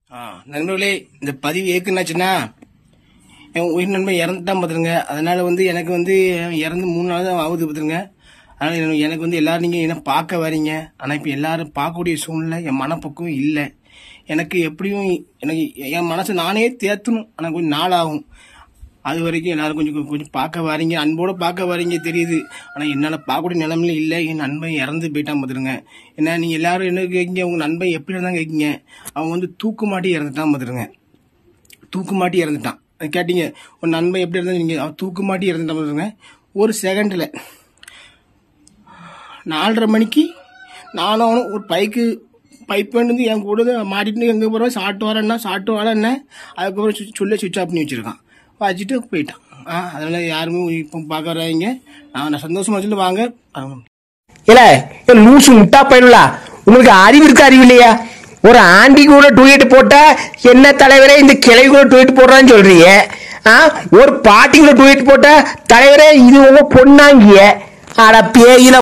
ஆ நண்பர்களே இந்த பதிவு ஏக்குனாச்சுன்னா என் உயிர் நண்பன் இறந்துட்டான் பார்த்துருங்க அதனால வந்து எனக்கு வந்து இறந்து மூணு நாள் தான் ஆகுது பார்த்துருங்க அதனால எனக்கு- எனக்கு வந்து எல்லாரும் நீங்கள் என்ன பார்க்க வரீங்க ஆனால் இப்போ எல்லாரும் பார்க்கக்கூடிய சூழ்நிலை என் மனப்பக்குவம் இல்லை எனக்கு எப்படியும் எனக்கு என் மனசை நானே தேத்தணும் ஆனால் கொஞ்சம் நாள் ஆகும் அது வரைக்கும் எல்லாரும் கொஞ்சம் கொஞ்சம் பார்க்க வரீங்க அன்போட பார்க்க வரீங்க தெரியுது ஆனால் என்னால் பார்க்கக்கூடிய நிலைமையில இல்லை என் நண்பன் இறந்து போயிட்டான் பார்த்துருங்க ஏன்னா நீங்கள் எல்லாரும் என்ன கேட்கீங்க உங்கள் நண்பன் எப்படி இருந்தால் கேட்கீங்க அவன் வந்து தூக்கு மாட்டி இறந்துட்டான் பார்த்துருங்க தூக்கு மாட்டி இறந்துட்டான் அது கேட்டீங்க உன் நண்பன் எப்படி இருந்தா நீங்கள் அவன் தூக்கு மாட்டி இறந்துட்டான் பார்த்துருங்க ஒரு செகண்டில் நாலரை மணிக்கு நானும் அவனும் ஒரு பைக்கு பைப் வந்து என் கூட தான் மாட்டிட்டு எங்கே போகிறோம் சாப்பிட்டு வரேன்னா சாப்பிட்டு வரேன்னா அதுக்கப்புறம் சுவிட்ச் சொல்ல சுவிட்ச் ஆஃப் பண்ணி வச்சுருக்கான் வச்சுட்டு போயிட்டான் ஆ அதனால் யாருமே இப்போ பார்க்க வராங்க நான் நான் சந்தோஷமா வச்சுட்டு வாங்க ஆ. இல்ல ஏன் லூசு முட்டா பயனுலா உங்களுக்கு அறிவு இருக்கா அறிவு இல்லையா ஒரு ஆண்டி கூட டூயட் போட்டா என்ன தலைவரே இந்த கிளை கூட டூயட் போடுறான்னு சொல்றீங்க ஆ ஒரு பாட்டி கூட டூயட் போட்டா தலைவரே இது உங்க பொண்ணாங்கிய அட பேயில